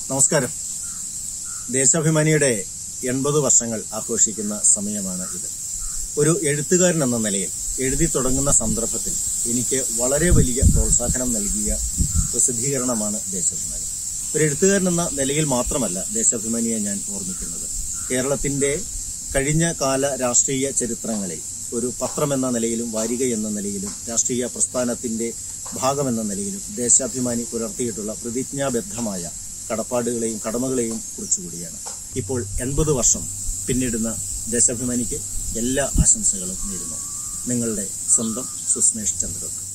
നമസ്കാരം ദേശാഭിമാനിയുടെ എൺപത് വർഷങ്ങൾ ആഘോഷിക്കുന്ന സമയമാണ് ഇത് ഒരു എഴുത്തുകാരൻ എന്ന നിലയിൽ എഴുതി തുടങ്ങുന്ന സന്ദർഭത്തിൽ എനിക്ക് വളരെ വലിയ പ്രോത്സാഹനം നൽകിയ പ്രസിദ്ധീകരണമാണ് ദേശാഭിമാനി ഒരു എഴുത്തുകാരൻ എന്ന നിലയിൽ മാത്രമല്ല ദേശാഭിമാനിയെ ഞാൻ ഓർമ്മിക്കുന്നത് കേരളത്തിന്റെ കഴിഞ്ഞ കാല രാഷ്ട്രീയ ചരിത്രങ്ങളിൽ ഒരു പത്രം എന്ന നിലയിലും വാരിക എന്ന നിലയിലും രാഷ്ട്രീയ പ്രസ്ഥാനത്തിന്റെ ഭാഗമെന്ന നിലയിലും ദേശാഭിമാനി പുലർത്തിയിട്ടുള്ള പ്രതിജ്ഞാബദ്ധമായ കടപ്പാടുകളെയും കടമകളെയും കുറിച്ചുകൂടിയാണ് ഇപ്പോൾ എൺപത് വർഷം പിന്നിടുന്ന ദേശാഭിമാനിക്ക് എല്ലാ ആശംസകളും നേരുന്നു നിങ്ങളുടെ സ്വന്തം സുസ്മേഷ് ചന്ദ്രൻ